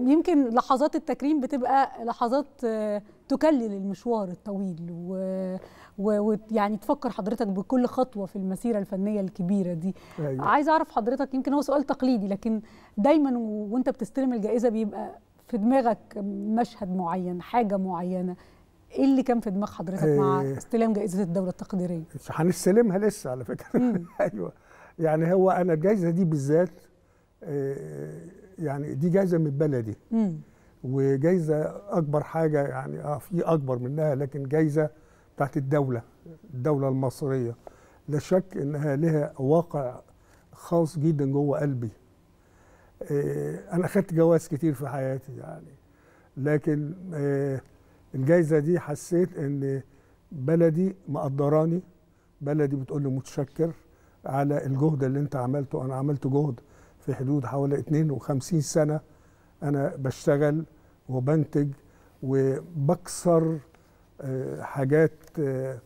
يمكن لحظات التكريم بتبقى لحظات آه، تكلل المشوار الطويل ويعني تفكر حضرتك بكل خطوه في المسيره الفنيه الكبيره دي أيوة. عايز اعرف حضرتك يمكن هو سؤال تقليدي لكن دايما و- وانت بتستلم الجائزه بيبقى في دماغك مشهد معين حاجه معينه ايه اللي كان في دماغ حضرتك مع إيه. استلام جائزه الدوله التقديريه هنستلمها لسه على فكره مم. ايوه يعني هو انا الجائزه دي بالذات آه، يعني دي جائزه من بلدي مم. وجايزه اكبر حاجه يعني اه في اكبر منها لكن جايزه بتاعت الدوله الدوله المصريه لا شك انها لها واقع خاص جدا جوه قلبي آه، انا خدت جوائز كتير في حياتي يعني لكن آه، الجايزه دي حسيت ان بلدي مقدراني بلدي بتقول لي متشكر على الجهد اللي انت عملته انا عملت جهد في حدود حوالي 52 سنه انا بشتغل وبنتج وبكسر آه، حاجات آه،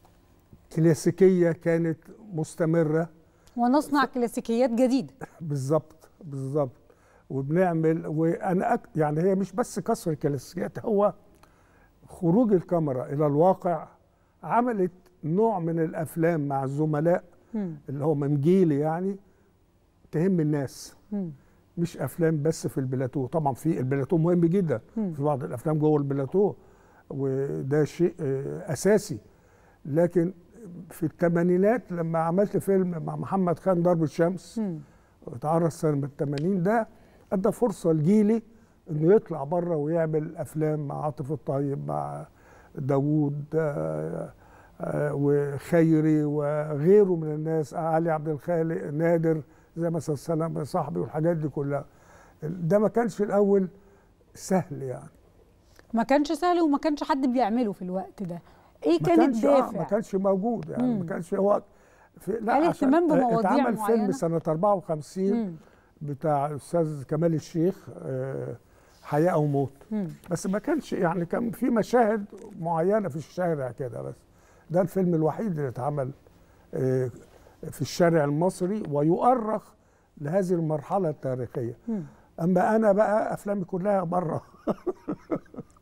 كلاسيكيه كانت مستمره ونصنع كلاسيكيات جديده بالظبط بالظبط وبنعمل وانا أك... يعني هي مش بس كسر الكلاسيكيات هو خروج الكاميرا الى الواقع عملت نوع من الافلام مع الزملاء مم. اللي هو من جيلي يعني تهم الناس مم. مش افلام بس في البلاتو طبعا في البلاتو مهم جدا مم. في بعض الافلام جوه البلاتو وده شيء آه، اساسي لكن في الثمانينات لما عملت فيلم مع محمد خان ضرب الشمس مم. اتعرض سنه 80 ده ادى فرصه لجيلي انه يطلع بره ويعمل افلام مع عاطف الطيب مع داوود آه، آه، وخيري وغيره من الناس علي عبد الخالق نادر زي مثلا سلام صاحبي والحاجات دي كلها ده ما كانش الاول سهل يعني ما كانش سهل وما كانش حد بيعمله في الوقت ده ايه ما كان كانش آه الدافع ما كانش موجود يعني مم. ما كانش هو في هل عشان- اهتمام بمواضيع اتعمل معينة؟ فيلم سنه 54 مم. بتاع الاستاذ كمال الشيخ آه، حياه او موت مم. بس ما كانش يعني كان في مشاهد معينه في الشارع كده بس ده الفيلم الوحيد اللي اتعمل آه، في الشارع المصري ويؤرخ لهذه المرحله التاريخيه مم. اما انا بقى افلامي كلها بره